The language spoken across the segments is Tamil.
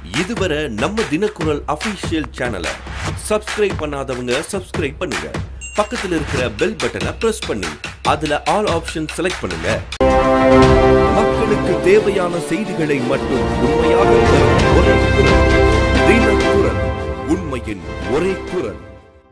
இதுவரை நம்ம தினக்குரல் அபிஷியல் சேனலை சப்ஸ்கிரைப் பண்ணாதவங்க சப்ஸ்கிரைப் பண்ணுங்க பக்கத்துல இருக்கிற பெல் பட்டனை பிரஸ் பண்ணி அதுல ஆல் ஆப்ஷன் செலக்ட் பண்ணுங்க மக்களுக்கு தேவையான செய்திகளை மட்டும் உண்மையாக தரும் ஒரே குரல் தினக்குரல் உண்மையின் ஒரே குரல்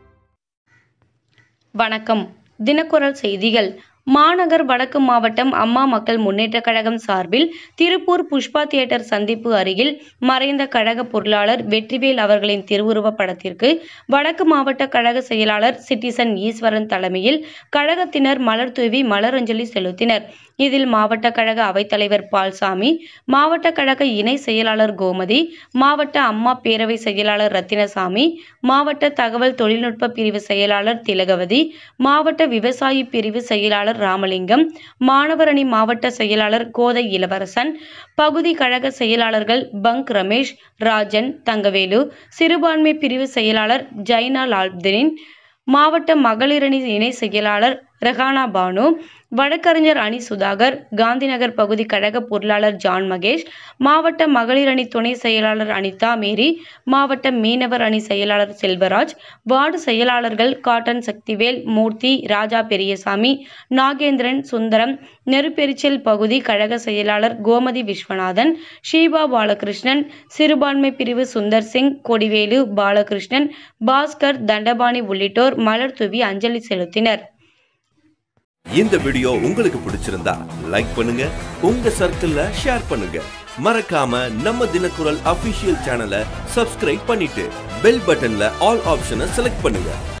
வணக்கம் தினக்குரல் செய்திகள் மாநகர் வடக்கு மாவட்டம் அம்மா மக்கள் முன்னேற்றக் கழகம் சார்பில் திருப்பூர் புஷ்பா தியேட்டர் சந்திப்பு அருகில் மறைந்த கழக பொருளாளர் வெற்றிவேல் அவர்களின் திருவுருவப் படத்திற்கு வடக்கு மாவட்ட கழக செயலாளர் சிட்டிசன் ஈஸ்வரன் தலைமையில் கழகத்தினர் மலர் தூவி மலரஞ்சலி செலுத்தினர் இதில் மாவட்ட கழக அவைத்தலைவர் பால்சாமி மாவட்ட கழக இணை செயலாளர் கோமதி மாவட்ட அம்மா பேரவை செயலாளர் ரத்தினசாமி மாவட்ட தகவல் தொழில்நுட்ப பிரிவு செயலாளர் திலகவதி மாவட்ட விவசாயி பிரிவு செயலாளர் ராமலிங்கம் மாணவர் அணி மாவட்ட செயலாளர் கோதை இளவரசன் பகுதி கழக செயலாளர்கள் பங்க் ரமேஷ் ராஜன் தங்கவேலு சிறுபான்மை பிரிவு செயலாளர் ஜைனா லால்திரின் மாவட்ட மகளிரணி இணை செயலாளர் ரெஹானா பானு வழக்கறிஞர் அணி சுதாகர் காந்திநகர் பகுதி கழக பொருளாளர் ஜான் மகேஷ் மாவட்ட மகளிர் அணி துணை செயலாளர் அனிதா மேரி மாவட்ட மீனவர் அணி செயலாளர் செல்வராஜ் வார்டு செயலாளர்கள் காட்டன் சக்திவேல் மூர்த்தி ராஜா பெரியசாமி நாகேந்திரன் சுந்தரம் நெருப்பெரிச்சல் பகுதி கழக செயலாளர் கோமதி விஸ்வநாதன் ஷீபா பாலகிருஷ்ணன் சிறுபான்மை பிரிவு சுந்தர் சிங் கொடிவேலு பாலகிருஷ்ணன் பாஸ்கர் தண்டபாணி உள்ளிட்டோர் மலர் தூவி அஞ்சலி செலுத்தினர் இந்த வீடியோ உங்களுக்கு பிடிச்சிருந்தா லைக் பண்ணுங்க உங்க சர்க்கிள்ல ஷேர் பண்ணுங்க மறக்காம நம்ம தினக்குரல் அபிஷியல் சேனலை சப்ஸ்கிரைப் பண்ணிட்டு பெல் பட்டன்ல ஆல் ஆப்ஷனை செலக்ட் பண்ணுங்க